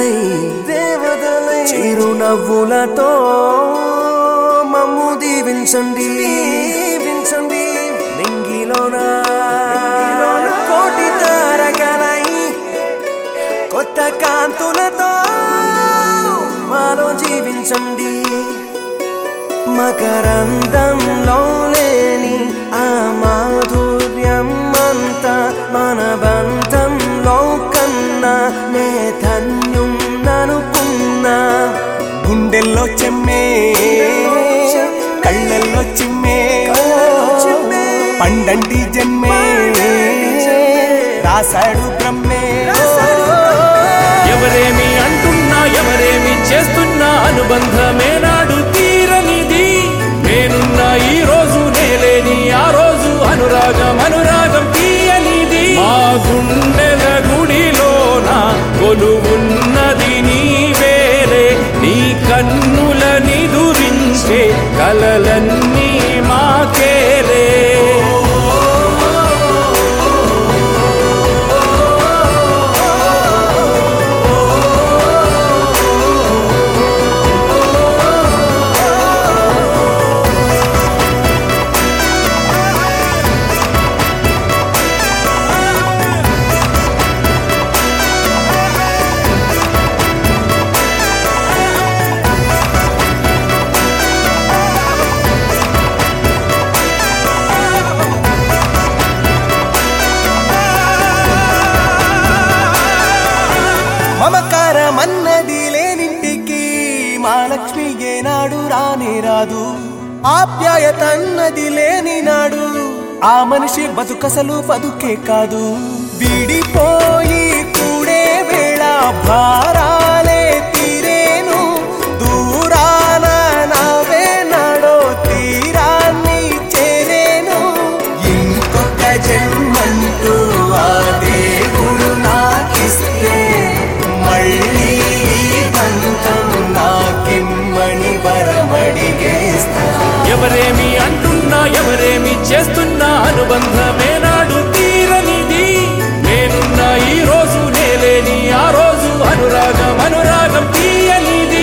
దేవతలై దేవతలై చిరునవ్వులతో మమ్ము దీవించండి దీవించండి నింగిలోన కోటి తారకలై కొత్త కాంతులతో మాలో జీవించండి మకరందంలో లేని ఆ మాధుర్యం అంతా మన బంధంలో కన్నా నే ధన్యం ననుకున్నా గుండెల్లో చెమ్మే కళ్ళల్లో చిమ్మే పండంటి జన్మే రాశాడు బ్రహ్మే ఎవరేమి అంటున్నా ఎవరేమి చేస్తున్నా అనుబంధమే నాడు తీరనిది నేనున్న ఈ రోజు నేలేని ఆ రోజు అనురాగం అనురాగం తీయనిది మా గుండెల గుడిలోన కొలువున్నది నీ వేరే నీ కన్నుల నిదురించే కలలన్నీ మాకేరే మమకారమన్నది లేనింటికి మా లక్ష్మి ఏనాడు రానే రాదు ఆప్యాయత అన్నది లేని నాడు ఆ మనిషి బతుకసలు బతుకే కాదు విడిపోయి కూడే వేళ భారాలే తీరేను దూరాన నావే నాడో తీరాన్ని చేరేను ఇంకొక జన్మంటూ ఆ దేవుడు నాకిస్తే మళ్ళీ ఈ బంధం నాకిమ్మని వరమడిగేస్తా ఎవరేమి అంటున్నా ఎవరేమి చేస్తున్నా అనుబంధమే నాడు తీరనిది నేనున్న ఈ రోజు నేలేని ఆ రోజు అనురాగం అనురాగం తీయనిది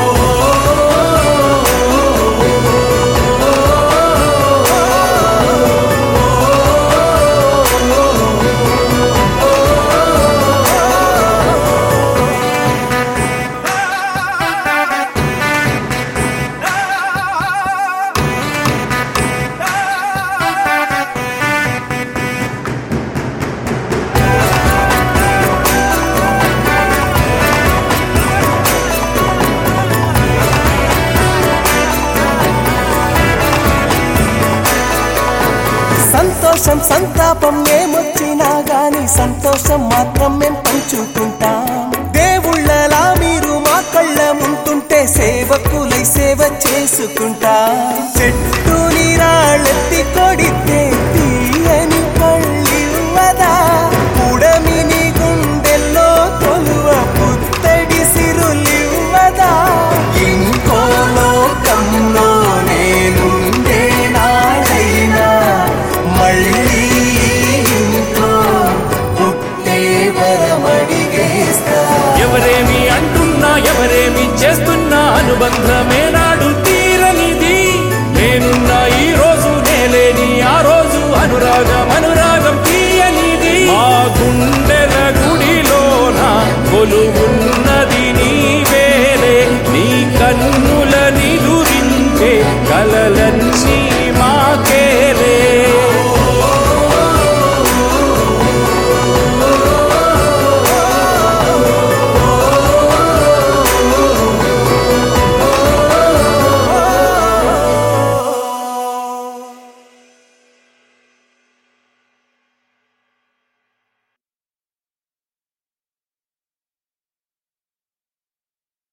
సంతోషం సంతాపం ఏమొచ్చినా గాని సంతోషం మాత్రం మేం పంచుకుంటాం దేవుళ్ళలా మీరు మా కళ్ళ ముంటుంటే సేవకులై సేవ చేసుకుంటా చెట్టు నీరాళ్ళెత్తి కొడితే తీయని పళ్ళివ్వదా పుడమిని గుండెల్లో కొలువ పుత్తడి సిరులివ్వదా ఇంకో లోకంలో నేనుండే నాడైనా మళ్ళీ ఇంట్లో పుట్టే వరమడిగేస్తా ఎవరేమి అంటున్నా ఎవరేమి చేస్తున్నా అనుబంధమే నాడు తీరనిది నేనున్న ఈ రోజు నేలేని ఆ రోజు అనురాగం అనురాగం తీయనిది మా గుండెల గుడిలోన కొలువున్నది నీ వేలే నీ కన్నుల నిదురించే కలలన్నీ